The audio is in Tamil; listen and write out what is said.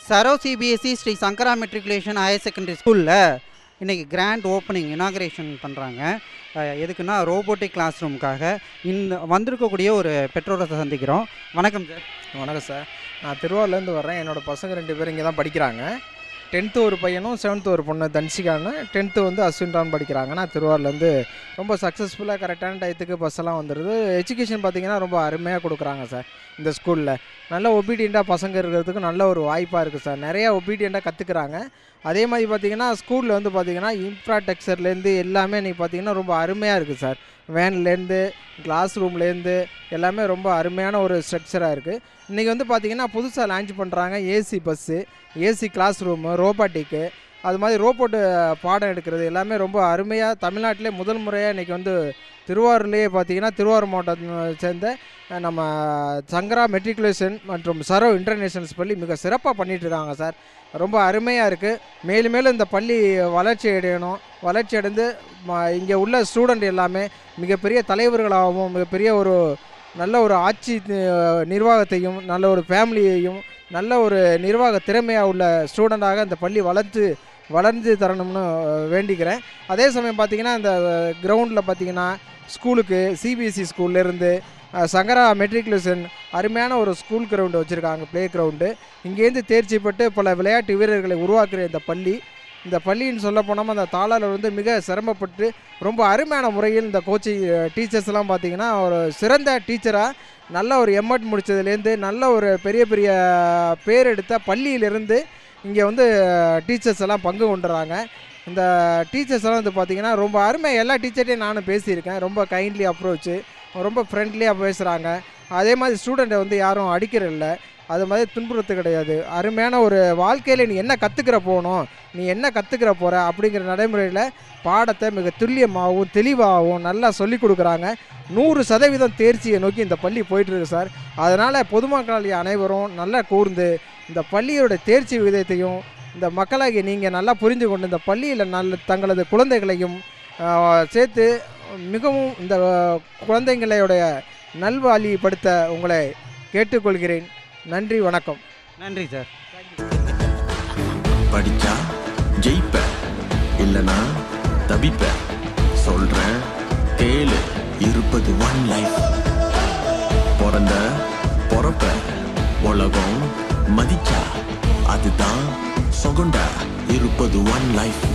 Saro CBSE Shri Sankara matriculation higher secondary ஸ்கூலில் இன்றைக்கி கிராண்ட் ஓப்பனிங் இனாக்ரேஷன் பண்ணுறாங்க எதுக்குன்னா ரோபோட்டிக் கிளாஸ் ரூமுக்காக இந்த வந்திருக்கக்கூடிய ஒரு பெற்றோரை சந்திக்கிறோம் வணக்கம் சார் வணக்கம் சார் நான் திருவாரூர்லேருந்து வர்றேன் என்னோடய பசங்க ரெண்டு பேரும் இங்கே தான் படிக்கிறாங்க டென்த்து ஒரு பையனும் செவன்த்து ஒரு பொண்ணு தன்சிகான்னு டென்த்து வந்து அஸ்வின்ரான் படிக்கிறாங்க நான் திருவாரூர்லேருந்து ரொம்ப சக்ஸஸ்ஃபுல்லாக கரெக்டான டயத்துக்கு பஸ்ஸெல்லாம் வந்துடுது எஜுகேஷன் பார்த்தீங்கன்னா ரொம்ப அருமையாக கொடுக்குறாங்க சார் இந்த ஸ்கூலில் நல்ல ஒபீடியண்ட்டாக பசங்க இருக்கிறதுக்கு நல்ல ஒரு வாய்ப்பாக இருக்குது சார் நிறையா ஒபீடியண்ட்டாக கற்றுக்குறாங்க அதே மாதிரி பார்த்தீங்கன்னா ஸ்கூலில் வந்து பார்த்தீங்கன்னா இன்ஃப்ராஸ்ட்ரக்சர்லேருந்து எல்லாமே இன்றைக்கி பார்த்தீங்கன்னா ரொம்ப அருமையாக இருக்குது சார் வேன்லேருந்து கிளாஸ் ரூம்லேருந்து எல்லாமே ரொம்ப அருமையான ஒரு ஸ்ட்ரக்சராக இருக்குது இன்றைக்கி வந்து பார்த்திங்கன்னா புதுசாக லான்ச் பண்ணுறாங்க AC bus AC class room ரோபாட்டிக்கு அது மாதிரி ரோபோட்டு பாடம் எடுக்கிறது எல்லாமே ரொம்ப அருமையாக தமிழ்நாட்டிலே முதல் முறையாக இன்றைக்கி வந்து திருவாரூர்லேயே பார்த்தீங்கன்னா திருவாரூர் மாவட்டத்தை சேர்ந்த அஹ், நம்ம சங்கரா மெட்ரிகுலேஷன் மற்றும் சரோ இன்டர்நேஷனல்ஸ் பள்ளி மிக சிறப்பாக பண்ணிட்டு இருக்காங்க சார் ரொம்ப அருமையாக இருக்குது மேலும் மேலும் இந்த பள்ளி வளர்ச்சி அடையணும் வளர்ச்சி அடைந்து இங்கே உள்ள ஸ்டூடெண்ட் எல்லாமே மிகப்பெரிய தலைவர்களாகவும் மிகப்பெரிய ஒரு நல்ல ஒரு ஆட்சி அஹ், நிர்வாகத்தையும் நல்ல ஒரு ஃபேமிலியையும் நல்ல ஒரு நிர்வாக திறமையாக உள்ள ஸ்டூடெண்ட்டாக இந்த பள்ளி வளர்த்து வளர்ந்து தரணும்னு அஹ், வேண்டிக்கிறேன் அதே சமயம் பார்த்தீங்கன்னா இந்த கிரவுண்டில் பார்த்தீங்கன்னா ஸ்கூலுக்கு சிபிஎஸ்சி ஸ்கூல்லேருந்து சங்கரா மெட்ரிகுலேஷன் அருமையான ஒரு ஸ்கூல் கிரவுண்டு வச்சுருக்காங்க ப்ளே கிரவுண்டு இங்கேருந்து தேர்ச்சி பெற்று பல விளையாட்டு வீரர்களை உருவாக்குற இந்த பள்ளி இந்த பள்ளின்னு சொல்ல போனோம் அந்த தாளாளர் வந்து மிக சிரமப்பட்டு ரொம்ப அருமையான முறையில் இந்த கோச்சிங் டீச்சர்ஸ்லாம் பார்த்தீங்கன்னா ஒரு சிறந்த டீச்சராக நல்ல ஒரு எம்எட் முடித்ததுலேருந்து நல்ல ஒரு பெரிய பெரிய பேர் எடுத்த பள்ளியிலிருந்து இங்கே வந்து டீச்சர்ஸ் எல்லாம் பங்கு கொண்டுறாங்க இந்த டீச்சர்ஸ் எல்லாம் வந்து பார்த்தீங்கன்னா ரொம்ப அருமை எல்லா டீச்சர்ட்டையும் நானும் பேசியிருக்கேன் ரொம்ப கைண்ட்லி அப்ரோச்சு ரொம்ப ஃப்ரெண்ட்லியாக பேசுகிறாங்க அதே மாதிரி ஸ்டூடெண்ட்டை வந்து யாரும் அடிக்கிறதில்ல அது மாதிரி துன்புறுத்து கிடையாது அருமையான ஒரு வாழ்க்கையில் நீ என்ன கற்றுக்கிற போகணும் நீ என்ன கற்றுக்கிற போகிற அப்படிங்கிற நடைமுறையில் பாடத்தை மிக துல்லியமாகவும் தெளிவாகவும் நல்லா சொல்லி கொடுக்குறாங்க நூறு சதவீதம் தேர்ச்சியை நோக்கி இந்த பள்ளி போயிட்டுருக்கு சார் அதனால் பொதுமக்கள் அனைவரும் நல்லா கூர்ந்து இந்த பள்ளியோட தேர்ச்சி விகிதத்தையும் இந்த மக்களாகிய நீங்கள் நல்லா புரிந்து கொண்டு இந்த பள்ளியில் நல்ல தங்களது குழந்தைகளையும் ஆஹ், சேர்த்து மிகவும் இந்த ஆஹ், குழந்தைங்களுடைய நல்வாழ்வுபடுத்த உங்களை கேட்டுக்கொள்கிறேன் நன்றி வணக்கம் நன்றி சார் படிச்சா ஜெயிப்ப இல்லனா தவிப்ப சொல்றேன் கேளு இருப்பது ஒன் லைஃப் பிறந்த பொறப்ப உலகம் மதிச்சா அதுதான் சொகுண்டா இருப்பது ஒன் லைஃப்